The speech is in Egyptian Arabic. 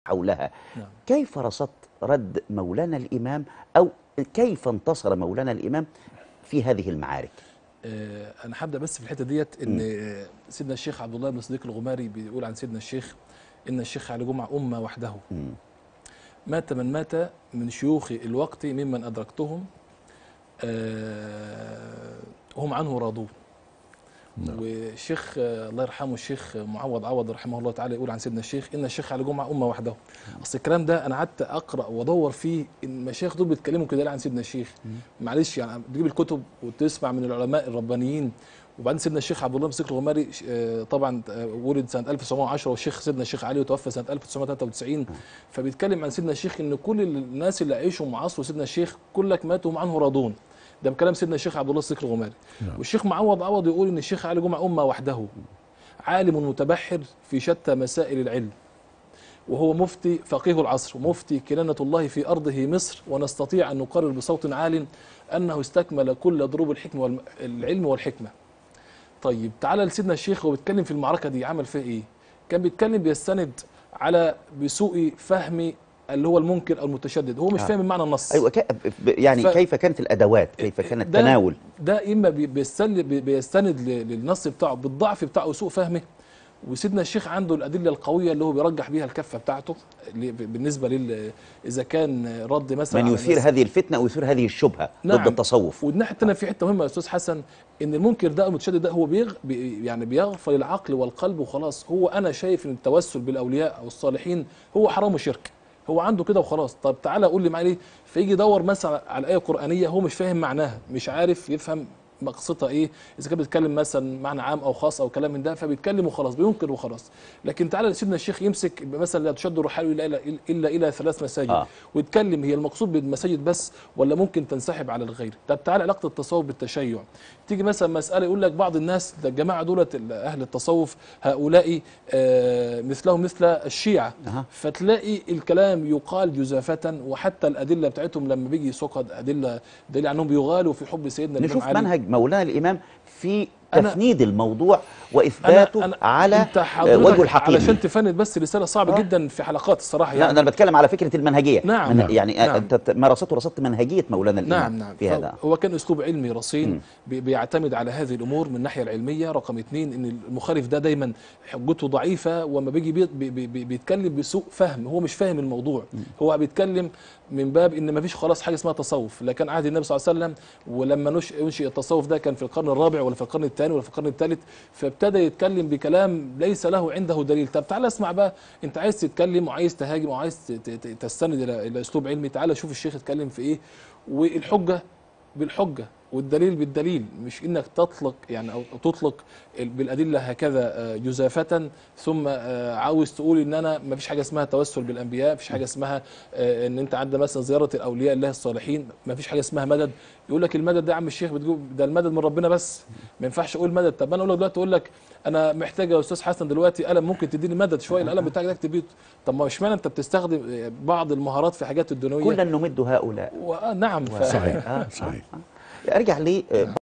حولها نعم. كيف رصدت رد مولانا الإمام أو كيف انتصر مولانا الإمام في هذه المعارك آه، انا هبدا بس في الحته ديت ان آه، سيدنا الشيخ عبد الله بن صديق الغماري بيقول عن سيدنا الشيخ ان الشيخ علي جمعه امه وحده مم. مات من مات من شيوخ الوقت ممن ادركتهم آه، هم عنه راضون والشيخ آه، الله يرحمه الشيخ معوض عوض رحمه الله تعالى يقول عن سيدنا الشيخ ان الشيخ علي جمعه امه وحده اصل الكلام ده انا قعدت اقرا وادور فيه ان المشايخ دول بيتكلموا كده ليه عن سيدنا الشيخ معلش يعني تجيب الكتب وتسمع من العلماء الربانيين وبعدين سيدنا الشيخ عبد الله بن سكر الغماري آه، طبعا آه، ولد سنه 1910 والشيخ سيدنا الشيخ علي وتوفى سنه 1993 فبيتكلم عن سيدنا الشيخ ان كل الناس اللي عيشوا مع عصر سيدنا الشيخ كلك ماتوا عنه راضون ده بكلام سيدنا الشيخ عبد الله السكر الغماري والشيخ معوض عوض يقول ان الشيخ علي جمعه امه وحده عالم متبحر في شتى مسائل العلم وهو مفتي فقيه العصر ومفتي كنانة الله في أرضه مصر ونستطيع أن نقرر بصوت عال أنه استكمل كل ضروب الحكمة والعلم والحكمة طيب تعالى لسيدنا الشيخ وهو بيتكلم في المعركة دي عمل فيها إيه كان بيتكلم بيستند على بسوء فهم اللي هو المنكر أو المتشدد هو مش آه. فاهم معنى النص أيوة ك- ب- يعني ف- كيف كانت الأدوات كيف كان ده- التناول ده اما بي- بيستند بي- بيستند ل- للنص بتاعه بالضعف بتاعه وسوء فهمه وسيدنا الشيخ عنده الادله القويه اللي هو بيرجح بيها الكفه بتاعته اللي ب- بالنسبه لل اذا كان رد مثلا من على يثير ناس- هذه الفتنة أو يثير هذه الشبهة ضد نعم. التصوف والناحيه الثانيه في حته مهمه يا استاذ حسن ان المنكر ده المتشدد ده هو بيغ بي يعني بيغفل العقل والقلب وخلاص هو انا شايف ان التوسل بالاولياء او الصالحين هو حرام وشرك هو عنده كده وخلاص طب تعالى قول لي معايا ليه فيجي يدور مثلا على ايه قرانيه هو مش فاهم معناها مش عارف يفهم مقصدها ايه اذا كان بيتكلم مثلا معنى عام او خاص او كلام من ده فبيتكلم وخلاص بينكر وخلاص لكن تعالى سيدنا الشيخ يمسك مثلا لا تشد الرحال الا الى الا الى ثلاث مساجد آه. ويتكلم هي المقصود بالمساجد بس ولا ممكن تنسحب على الغير طب تعالى علاقه التصوف بالتشيع تيجي مثلا مساله يقول لك بعض الناس ده الجماعه دولت ال- اهل التصوف هؤلاء آه، مثلهم مثل الشيعه أها. فتلاقي الكلام يقال جزافه وحتى الادله بتاعتهم لما بيجي يسوق ادله دليل عنهم بيغالوا في حب سيدنا الامام نشوف علي منهج مولانا الإمام في أنا- تفنيد الموضوع وإثباته على انت آه، حضرتك وجه الحقيقي علشان تفند بس رساله صعبه آه. جدا في حلقات الصراحه لا يعني أنا بتكلم على فكرة المنهجية نعم. من نعم. يعني نعم. أنت مارسته رصدت منهجية مولانا الإمام نعم نعم في هذا هو كان اسلوب علمي مم. رصين بي- بيعتمد على هذه الامور من الناحيه العلميه رقم اثنين ان المخالف ده دايما حجته ضعيفه وما بيجي بي بي بي بيتكلم بسوء فهم هو مش فاهم الموضوع هو بيتكلم من باب ان ما فيش خلاص حاجه اسمها تصوف لا كان عهد النبي صلى الله عليه وسلم ولما نش- انشئ التصوف ده كان في القرن الرابع ولا في القرن الثاني ولا في القرن الثالث فابتدى يتكلم بكلام ليس له عنده دليل طب تعالى اسمع بقى انت عايز تتكلم وعايز تهاجم وعايز ت- ت- ت- تستند الى الى اسلوب علمي تعالى شوف الشيخ اتكلم في ايه والحجه بالحجه والدليل بالدليل مش انك تطلق يعني او تطلق ال- بالادله هكذا آه، جزافه ثم آه، عاوز تقول ان انا ما فيش حاجه اسمها توسل بالانبياء مفيش حاجه اسمها آه، ان انت عندك مثلا زياره الاولياء الله الصالحين ما فيش حاجه اسمها مدد يقول لك المدد ده يا عم الشيخ بتقول ده المدد من ربنا بس ما ينفعش اقول مدد طب انا اقول لك دلوقتي اقول لك انا محتاج يا استاذ حسن دلوقتي قلم ممكن تديني مدد شويه القلم بتاعك ده اكتب بيه طب ما اشمعنى انت بتستخدم آه، بعض المهارات في حاجات الدنيويه كلا نمد هؤلاء ونعم ف... صحيح آه. صحيح ارجع لي